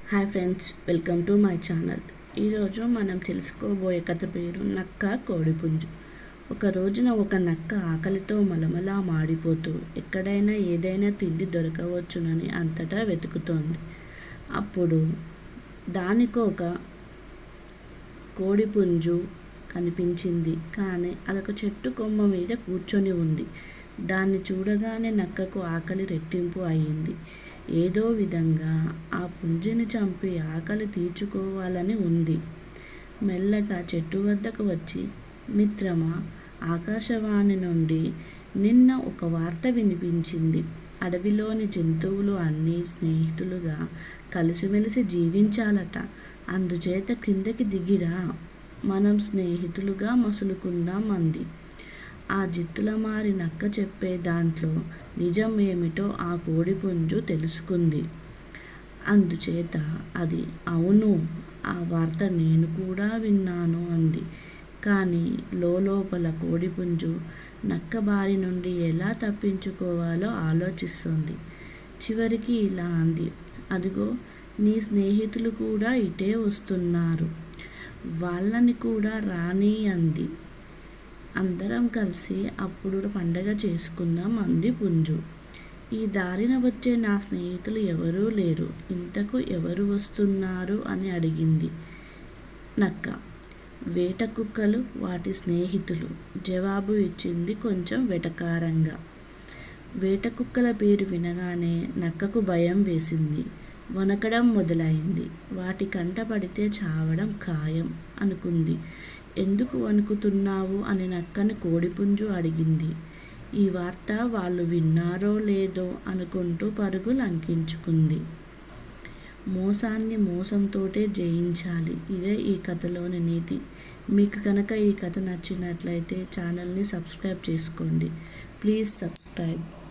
hi friends welcome to my channel ఈరోజు మనం తెలుసుకోబోయే కథ పేరు నక్క కోడిపుంజు ఒక రోజున ఒక నక్క ఆకలితో మలమలా మాడిపోతూ ఎక్కడైనా ఏదైనా తిండి దొరకవచ్చునని అంతటా వెతుకుతోంది అప్పుడు దానికి ఒక కోడిపుంజు కనిపించింది కానీ అదొక చెట్టు కొమ్మ మీద కూర్చొని ఉంది దాన్ని చూడగానే నక్కకు ఆకలి రెట్టింపు అయింది ఏదో విధంగా ఆ పుంజుని చంపి ఆకలి తీర్చుకోవాలని ఉంది మెల్లగా చెట్టు వద్దకు వచ్చి మిత్రమా ఆకాశవాణి నుండి నిన్న ఒక వార్త వినిపించింది అడవిలోని జంతువులు అన్నీ స్నేహితులుగా కలిసిమెలిసి జీవించాలట అందుచేత క్రిందకి దిగిరా మనం స్నేహితులుగా మసులుకుందాం అంది ఆ జిత్తుల మారి నక్క చెప్పే దాంట్లో నిజం ఏమిటో ఆ కోడిపుంజు తెలుసుకుంది అందుచేత అది అవును ఆ వార్త నేను కూడా విన్నాను అంది కానీ లోపల కోడిపుంజు నక్క బారి నుండి ఎలా తప్పించుకోవాలో ఆలోచిస్తోంది చివరికి ఇలా అంది అదిగో నీ స్నేహితులు కూడా ఇటే వస్తున్నారు వాళ్ళని కూడా రాని అంది అందరం కలిసి అప్పుడు పండగ చేసుకుందాం అంది పుంజు ఈ దారిన వచ్చే నా స్నేహితులు ఎవరూ లేరు ఇంతకు ఎవరు వస్తున్నారు అని అడిగింది నక్క వేట కుక్కలు వాటి స్నేహితులు జవాబు ఇచ్చింది కొంచెం వెటకారంగా వేట కుక్కల పేరు వినగానే నక్కకు భయం వేసింది వనకడం మొదలైంది వాటి కంట పడితే చావడం ఖాయం అనుకుంది ఎందుకు వణుకుతున్నావు అని నక్కని కోడిపుంజు అడిగింది ఈ వార్త వాళ్ళు విన్నారో లేదో అనుకుంటూ పరుగు లంకించుకుంది మోసాన్ని మోసంతోటే జయించాలి ఇదే ఈ కథలోని నీతి మీకు కనుక ఈ కథ నచ్చినట్లయితే ఛానల్ని సబ్స్క్రైబ్ చేసుకోండి ప్లీజ్ సబ్స్క్రైబ్